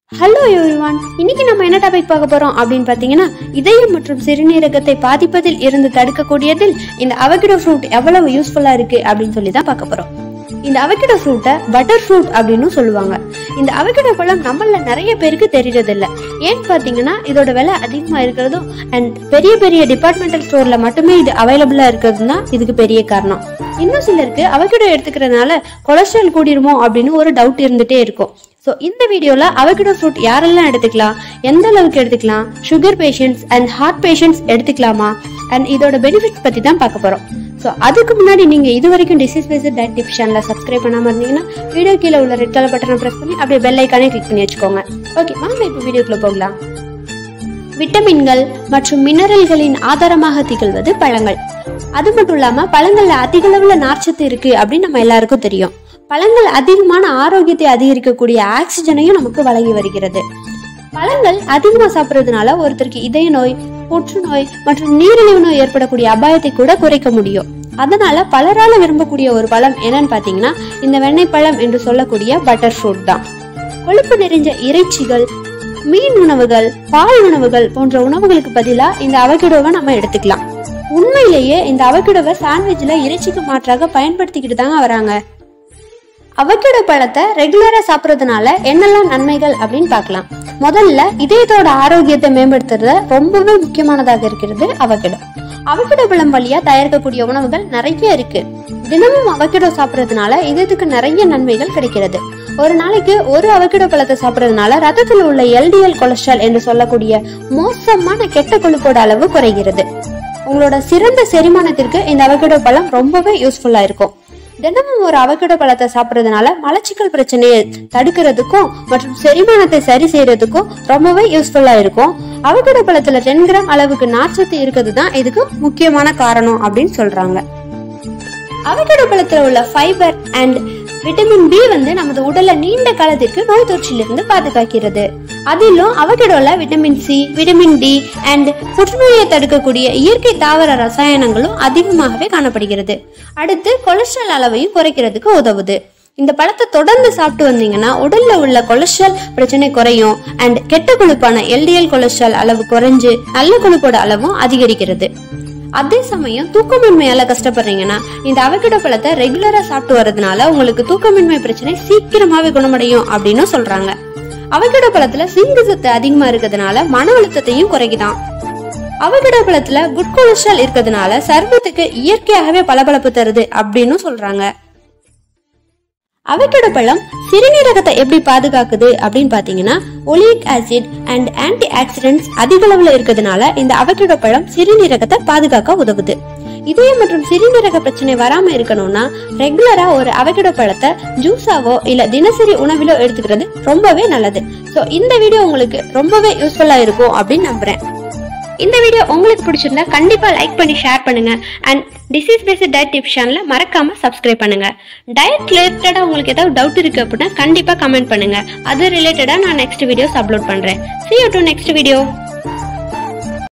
hello everyone இன்னைக்கு நம்ம என்ன டாபிக் பார்க்க போறோம் அப்படின்னு பார்த்தீங்கன்னா இதயம் மற்றும் சிறுநீரகத்தை பாதிப்பதில் இருந்து தடுக்கக்கூடியதில் இந்த அவகிடோ ஃப்ரூட் எவ்வளவு யூஸ்ஃபுல்லா இருக்கு அப்படின்னு சொல்லி தான் பார்க்க போறோம் இந்த அவகிடோ ஃப்ரூட்டை பட்டர் ஃப்ரூட் அப்படின்னு சொல்லுவாங்க இந்த அவகிடோ பழம் நம்மள நிறைய பேருக்கு தெரியறது இல்ல ஏன்னு பார்த்தீங்கன்னா இதோட விலை அதிகமா இருக்கிறதும் அண்ட் பெரிய பெரிய டிபார்ட்மெண்டல் ஸ்டோர்ல மட்டுமே இது அவைலபிளா இருக்கிறது தான் இதுக்கு பெரிய காரணம் இன்னும் சிலருக்கு அவகிடோ எடுத்துக்கிறதுனால கொலஸ்ட்ரால் கூடிருமோ அப்படின்னு ஒரு டவுட் இருந்துட்டே இருக்கும் ஸோ இந்த வீடியோவில் அவகிடோ ஃப்ரூட் யாரெல்லாம் எடுத்துக்கலாம் எந்த அளவுக்கு எடுத்துக்கலாம் sugar patients and heart patients எடுத்துக்கலாமா அண்ட் இதோட பெனிஃபிட்ஸ் பற்றி தான் பார்க்க போகிறோம் ஸோ அதுக்கு முன்னாடி நீங்கள் இது வரைக்கும் டிசீஸ் பேஸ்ட் டயட் டிப் சேனலை சப்ஸ்கிரைப் பண்ணாமல் இருந்தீங்கன்னா வீடியோ கீழே உள்ள ரெட் கலர் பட்டனை ப்ரெஸ் பண்ணி அப்படியே பெல் ஐக்கானே கிளிக் பண்ணி வச்சுக்கோங்க ஓகே வாங்க இப்போ வீடியோக்குள்ளே போகலாம் விட்டமின்கள் மற்றும் மினரல்களின் ஆதாரமாக திகழ்வது பழங்கள் அது மட்டும் இல்லாம பழங்கள்ல அதிக அளவுல நார்ச்சத்து இருக்கு அப்படின்னு நம்ம எல்லாருக்கும் தெரியும் பழங்கள் அதிகமான ஆரோக்கியத்தை அதிகரிக்கக்கூடிய ஆக்சிஜனையும் நமக்கு வழங்கி வருகிறது பழங்கள் அதிகமா சாப்பிட்றதுனால ஒருத்தருக்கு இதய நோய் புற்றுநோய் மற்றும் நீரிழிவு நோய் ஏற்படக்கூடிய அபாயத்தை கூட குறைக்க முடியும் அதனால பலரால விரும்பக்கூடிய ஒரு பழம் என்னன்னு பாத்தீங்கன்னா இந்த வெண்ணெய் பழம் என்று சொல்லக்கூடிய பட்டர் ஃப்ரூட் தான் கொழுப்பு நிறைஞ்ச இறைச்சிகள் மீன் உணவுகள் பால் உணவுகள் போன்ற உணவுகளுக்கு பதிலா இந்த அவகிடோவை நம்ம எடுத்துக்கலாம் உண்மையிலேயே இந்த அவகிடோவை சாண்ட்விச்ல இறைச்சிக்கு மாற்றாக பயன்படுத்திக்கிட்டு தாங்க வராங்க அவகிடோ பழத்தை ரெகுலரா சாப்பிட்றதுனால என்னெல்லாம் நன்மைகள் அப்படின்னு பார்க்கலாம் முதல்ல இதயத்தோட ஆரோக்கியத்தை மேம்படுத்துறதுல ரொம்பவே முக்கியமானதாக இருக்கிறது அவகிடோ அவகிடோ பழம் வழியா தயாரிக்கக்கூடிய உணவுகள் நிறைய இருக்கு தினமும் அவகிடோ சாப்பிட்றதுனால இதயத்துக்கு நிறைய நன்மைகள் கிடைக்கிறது ஒரு நாளைக்கு ஒரு அவகிடோ பழத்தை சாப்பிட்றதுனால ரத்தத்தில் உள்ள எல்டிஎல் கொலஸ்ட்ரால் என்று சொல்லக்கூடிய மோசமான கெட்ட கொழுப்போட அளவு குறைகிறது உங்களோட சிறந்த செரிமானத்திற்கு இந்த அவகிடோ பழம் ரொம்பவே யூஸ்ஃபுல்லா இருக்கும் தினமும் ஒரு அவகிடோ பழத்தை சாப்பிட்றதுனால மலச்சிக்கல் பிரச்சனையை தடுக்கிறதுக்கும் மற்றும் செரிமானத்தை சரி செய்யறதுக்கும் ரொம்பவே யூஸ்ஃபுல்லா இருக்கும் அவகிடோ பழத்துல டென் கிராம் அளவுக்கு நார்ச்சத்து இருக்கிறது தான் இதுக்கு முக்கியமான காரணம் அப்படின்னு சொல்றாங்க அவகேடோ பழத்துல உள்ள ஃபைபர் அண்ட் விட்டமின் பி வந்து நமது உடல்ல நீண்ட காலத்திற்கு நோய் தொற்றிலிருந்து பாதுகாக்கிறது அதிலும் அவகேடோல vitamin C vitamin D and புற்றுநோயை தடுக்கக்கூடிய இயற்கை தாவர ரசாயனங்களும் அதிகமாகவே காணப்படுகிறது அடுத்து கொலஸ்ட்ரால் அளவையும் குறைக்கிறதுக்கு உதவுது இந்த பழத்தை தொடர்ந்து சாப்பிட்டு வந்தீங்கன்னா உடல்ல உள்ள கொலஸ்ட்ரால் பிரச்சனை குறையும் அண்ட் கெட்ட கொழுப்பான எல்டிஎல் கொலஸ்ட்ரால் அளவு குறைஞ்சு நல்ல கொழுப்போட அளவும் அதிகரிக்கிறது அதே சமயம் தூக்கமின்மையால கஷ்டப்படுறீங்கன்னா இந்த அவகிடோ பழத்தை ரெகுலரா சாப்பிட்டு வர்றதுனால உங்களுக்கு தூக்கமின்மை பிரச்சனை சீக்கிரமாவே குணமடையும் அப்படின்னு சொல்றாங்க அவகிடோ பழத்துல சிங்கு சத்து அதிகமா இருக்கிறதுனால மன அழுத்தத்தையும் குறைக்குதாம் அவகிடோ பழத்துல குட் கொலஸ்ட்ரால் இருக்கிறதுனால சர்வத்துக்கு இயற்கையாகவே பளபளப்பு தருது அப்படின்னு சொல்றாங்க அவகேடோ பழம் சிறுநீரகத்தை எப்படி பாதுகாக்குது அப்படின்னு பாத்தீங்கன்னா oleic acid and antioxidants அதிக அளவுல இருக்கிறதுனால இந்த அவகேடோ பழம் சிறுநீரகத்தை பாதுகாக்க உதவுது இதயம் மற்றும் சிறுநீரக பிரச்சனை வராம இருக்கணும்னா ரெகுலரா ஒரு அவகேடோ பழத்தை ஜூஸாவோ இல்ல தினசரி உணவிலோ எடுத்துக்கிறது ரொம்பவே நல்லது ஸோ இந்த வீடியோ உங்களுக்கு ரொம்பவே யூஸ்ஃபுல்லா இருக்கும் அப்படின்னு நம்புறேன் இந்த வீடியோ உங்களுக்கு பிடிச்சிருந்தா கண்டிப்பா லைக் பண்ணி ஷேர் பண்ணுங்க and disease based diet tip சேனலை மறக்காம சப்ஸ்கிரைப் பண்ணுங்க டயட் ரிலேட்டடா உங்களுக்கு ஏதாவது டவுட் இருக்கு அப்படின்னா கண்டிப்பா கமெண்ட் பண்ணுங்க அது ரிலேட்டடா நான் நெக்ஸ்ட் வீடியோஸ் அப்லோட் பண்றேன் see you to next video